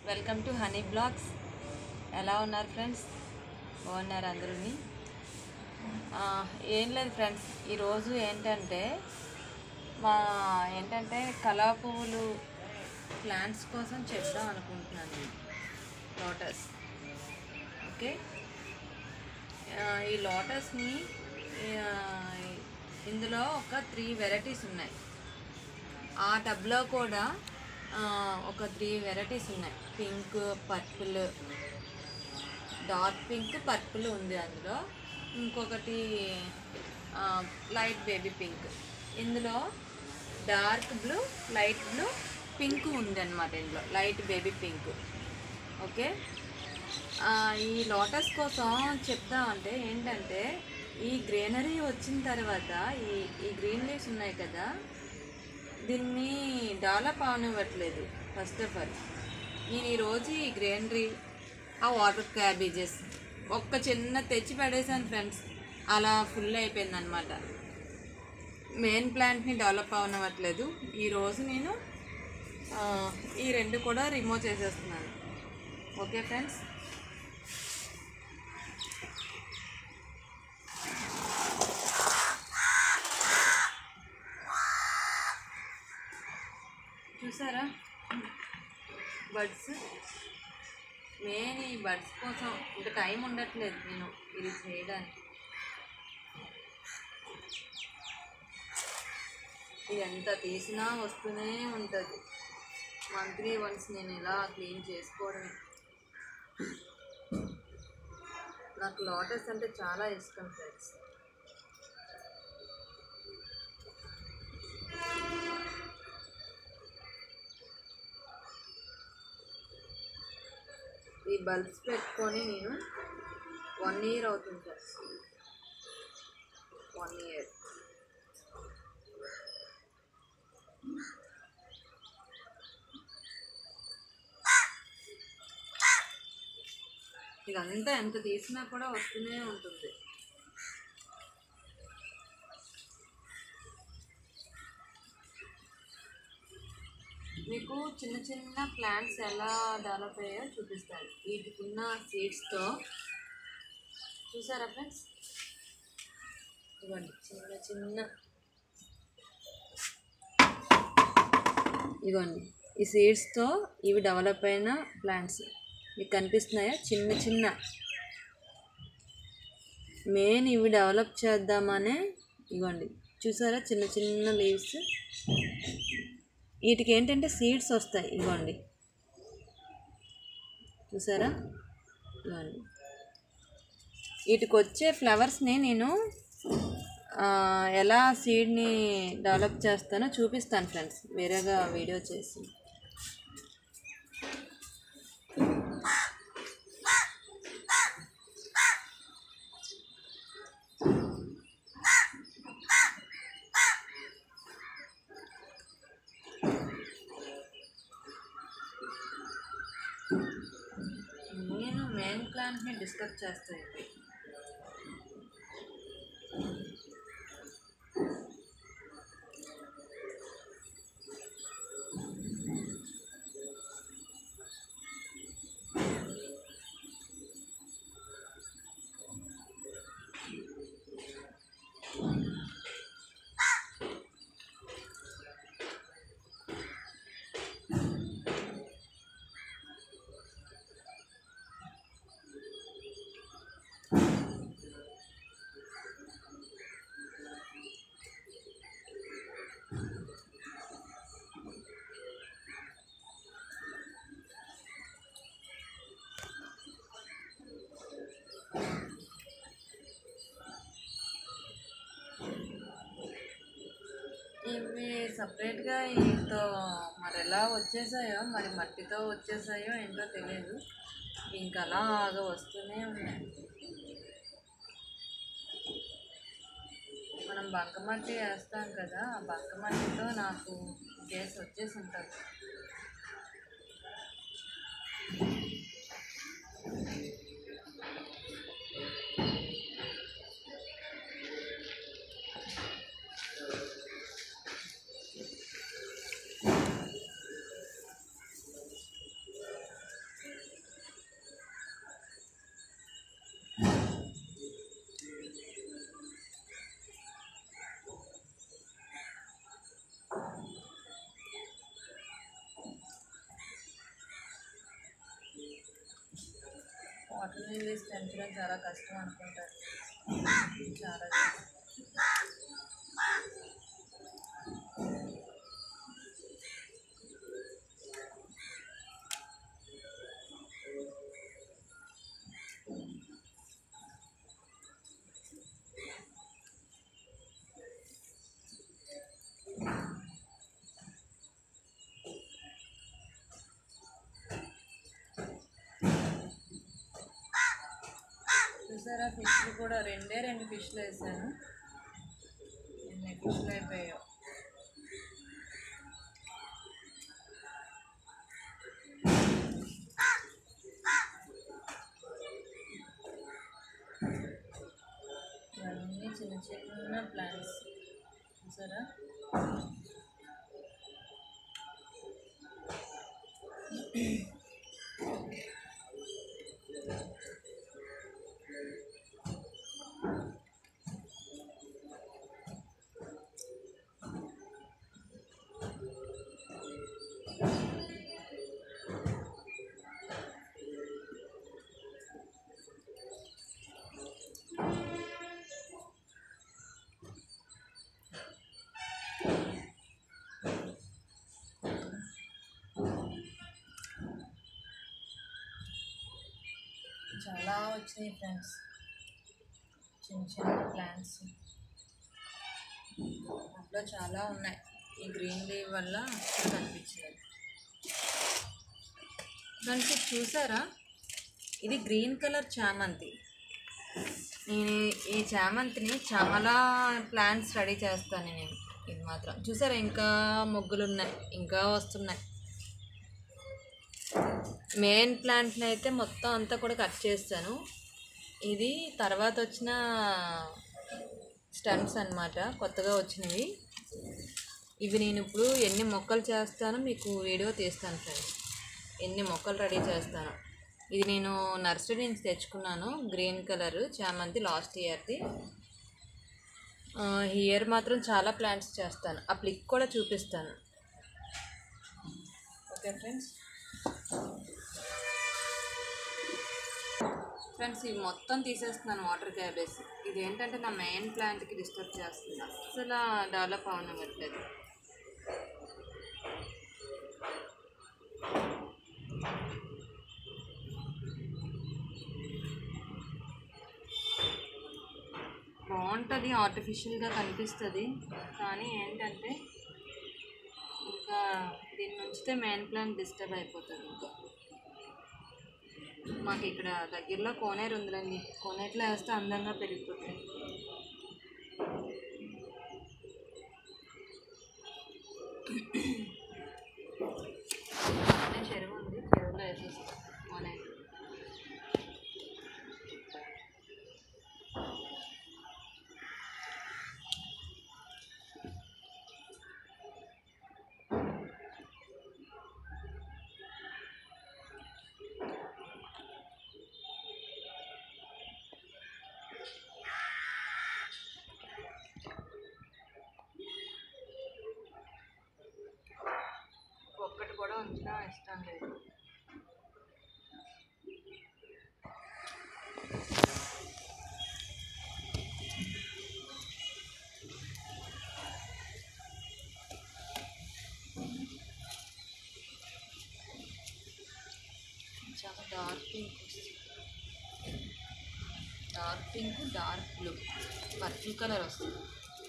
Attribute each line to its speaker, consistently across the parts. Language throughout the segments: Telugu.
Speaker 1: వెల్కమ్ టు హనీ బ్లాగ్స్ ఎలా ఉన్నారు ఫ్రెండ్స్ బాగున్నారు అందరూని ఆ, ఏం లేదు ఫ్రెండ్స్ ఈరోజు ఏంటంటే మా ఏంటంటే కళా పువ్వులు ప్లాంట్స్ కోసం చెప్దాం అనుకుంటున్నాను నేను లోటస్ ఓకే ఆ, ఈ లోటస్ని ఆ, ఇందులో ఒక త్రీ వెరైటీస్ ఉన్నాయి ఆ టబ్లో కూడా ఆ, ఒక త్రీ వెరైటీస్ ఉన్నాయి pink purple dark pink purple ఉంది అందులో ఇంకొకటి ఆ, లైట్ బేబీ పింక్ ఇందులో dark blue light blue pink ఉంది అనమాట ఇందులో లైట్ బేబీ పింక్ ఓకే ఆ, ఈ లోటస్ కోసం చెప్దామంటే ఏంటంటే ఈ గ్రీనరీ వచ్చిన తర్వాత ఈ ఈ గ్రీన్ లీవ్స్ ఉన్నాయి కదా దీన్ని డెవలప్ అవనివ్వట్లేదు ఫస్ట్ ఆఫ్ ఆల్ నేను ఈరోజు ఈ గ్రీనరీ ఆ వాటర్ క్యాబేజెస్ ఒక్క చిన్న తెచ్చి పడేసాను ఫ్రెండ్స్ అలా ఫుల్ అయిపోయింది అనమాట మెయిన్ ప్లాంట్ని డెవలప్ అవనివ్వట్లేదు ఈరోజు నేను ఆ, ఈ రెండు కూడా రిమూవ్ చేసేస్తున్నాను ఓకే ఫ్రెండ్స్ చూసారా బడ్స్ మెయిన్ ఈ బడ్స్ కోసం ఇంకా టైం ఉండట్లేదు నేను ఇది చేయడానికి ఇది ఎంత తీసినా వస్తూనే ఉంటుంది మంత్లీ వన్స్ నేను ఇలా క్లీన్ చేసుకోవడమే నాకు లోటస్ అంటే చాలా ఇష్టం ఫ్రెండ్స్ ఈ బల్బ్స్ పెట్టుకొని నేను వన్ ఇయర్ అవుతుంది ఫ్రెండ్స్ వన్ ఇయర్ ఇదంతా ఎంత తీసినా కూడా వస్తూనే ఉంటుంది మీకు చిన్న చిన్న ప్లాంట్స్ ఎలా డెవలప్ అయ్యాయో చూపిస్తాను వీటికున్న సీడ్స్తో చూసారా ఫ్రెండ్స్ ఇవ్వండి చిన్న చిన్న ఇవ్వండి ఈ సీడ్స్తో ఇవి డెవలప్ అయిన ప్లాంట్స్ మీకు కనిపిస్తున్నాయా చిన్న చిన్న మెయిన్ ఇవి డెవలప్ చేద్దామనే ఇవ్వండి చూసారా చిన్న చిన్న లీవ్స్ వీటికి ఏంటంటే సీడ్స్ వస్తాయి ఇవ్వండి చూసారా ఇవ్వండి వీటికి వచ్చే ఫ్లవర్స్ని నేను ఆ, ఎలా సీడ్ని డెవలప్ చేస్తానో చూపిస్తాను ఫ్రెండ్స్ వేరేగా వీడియో చేసి నేను మెయిన్ ప్లాంట్ని డిస్కస్ చేస్తాను ఇది ఇవి సపరేట్గా వీటితో మరి ఎలా వచ్చేసాయో మరి మట్టితో వచ్చేసాయో ఏంటో తెలియదు ఇంకా అలాగా వస్తూనే ఉన్నాయి మనం బంకమట్టి వేస్తాం కదా ఆ బంకమట్టితో నాకు కేసు వచ్చేసి ఉంటుంది వాటర్ లిల్లీస్ పెంచడం చాలా కష్టం అనుకుంటారు చాలా చూసారా ఫిష్లు కూడా రెండే రెండు ఫిష్లు వేసాను ఎన్ని ఫిష్లు అయిపోయాయో ఇవన్నీ చిన్న చిన్న ప్లాంట్స్ చూసారా చాలా వచ్చినాయి ఫ్రెండ్స్ చిన్న చిన్న ప్లాంట్స్ అందులో చాలా ఉన్నాయి ఈ గ్రీన్ లీవ్ వల్ల కనిపించలేదు ఫ్రెండ్స్ ఇది చూసారా ఇది గ్రీన్ కలర్ చామంతి నేను ఈ చామంతిని చాలా ప్లాంట్స్ రెడీ చేస్తాను నేను ఇది మాత్రం చూసారా ఇంకా మొగ్గులు ఉన్నాయి ఇంకా వస్తున్నాయి మెయిన్ ప్లాంట్ని అయితే మొత్తం అంతా కూడా కట్ చేస్తాను ఇది తర్వాత వచ్చిన స్టంట్స్ అన్నమాట కొత్తగా వచ్చినవి ఇవి నేను ఇప్పుడు ఎన్ని మొక్కలు చేస్తానో మీకు వీడియో తీస్తాను ఫ్రెండ్స్ ఎన్ని మొక్కలు రెడీ చేస్తాను ఇది నేను నర్సరీ నుంచి తెచ్చుకున్నాను గ్రీన్ కలర్ చామంతి లాస్ట్ ఇయర్ది ఈ ఇయర్ మాత్రం చాలా ప్లాంట్స్ చేస్తాను ఆ ప్లిక్ కూడా చూపిస్తాను ఓకే ఫ్రెండ్స్ ఫ్రెండ్స్ ఇవి మొత్తం తీసేస్తున్నాను వాటర్ క్యాబేజ్ ఇది ఏంటంటే నా మెయిన్ ప్లాంట్కి డిస్టర్బ్ చేస్తుంది అసలు డెవలప్ అవనివ్వట్లేదు బాగుంటుంది ఆర్టిఫిషియల్గా కనిపిస్తుంది కానీ ఏంటంటే ఇంకా దీన్ని ఉంచితే మెయిన్ ప్లాంట్ డిస్టర్బ్ అయిపోతుంది ఇంకా మాకు ఇక్కడ దగ్గరలో కోనేరు ఉందిలేండి కోనేరులో వేస్తే అందంగా పెరిగిపోతాయి పక్కనే చెరువు ఉంది చెరువులో వేసేస్తాం కోనేరు ఒక్కటి కూడా ఉంచడం ఇష్టం లేదు చాలా dark pink dark pink dark blue purple colour వస్తుంది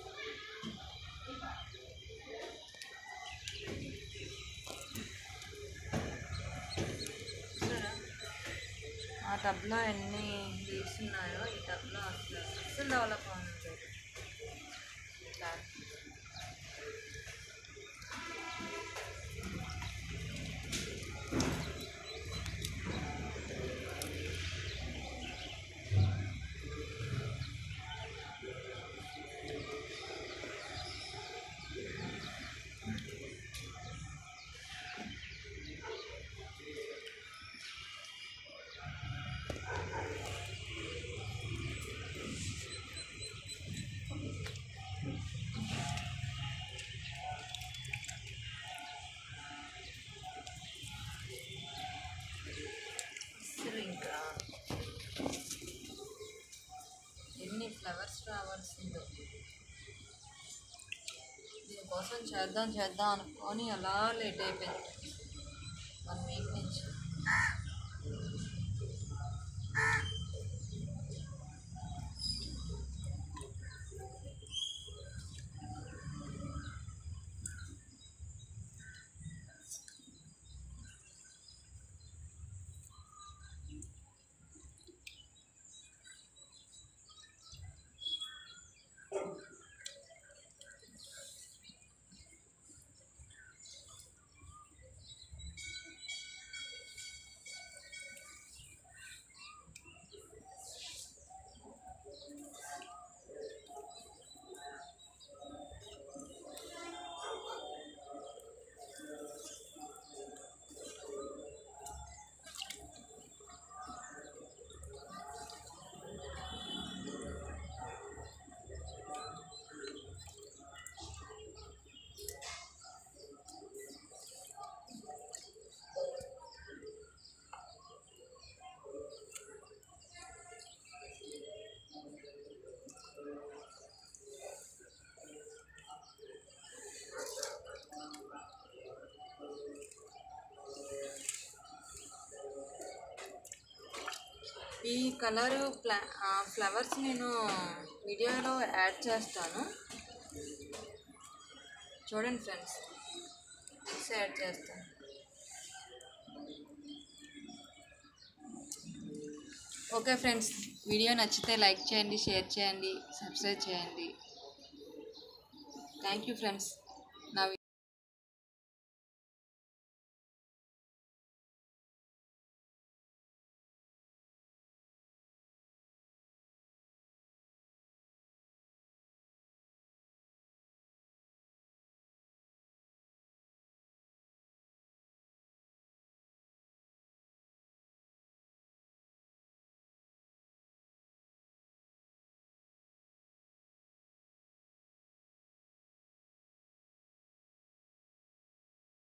Speaker 1: చూసారా? ఆ టబ్లో ఎన్ని లీవ్స్ ఉన్నాయో ఈ టబ్లో అసలు అసలు డెవలప్ అవుతుంది మీకోసం చేద్దాం చేద్దాం అనుకొని అలా లేట్ అయిపోయింది వన్ వీక్ నుంచి ఈ కలర్ ప్లా ఫ్లవర్స్ నేను వీడియోలో యాడ్ చేస్తాను చూడండి ఫ్రెండ్స్ మిక్స్ యాడ్ చేస్తాను ఓకే ఫ్రెండ్స్ వీడియో నచ్చితే లైక్ చేయండి షేర్ చేయండి సబ్స్క్రైబ్ చేయండి థ్యాంక్ యూ ఫ్రెండ్స్ నా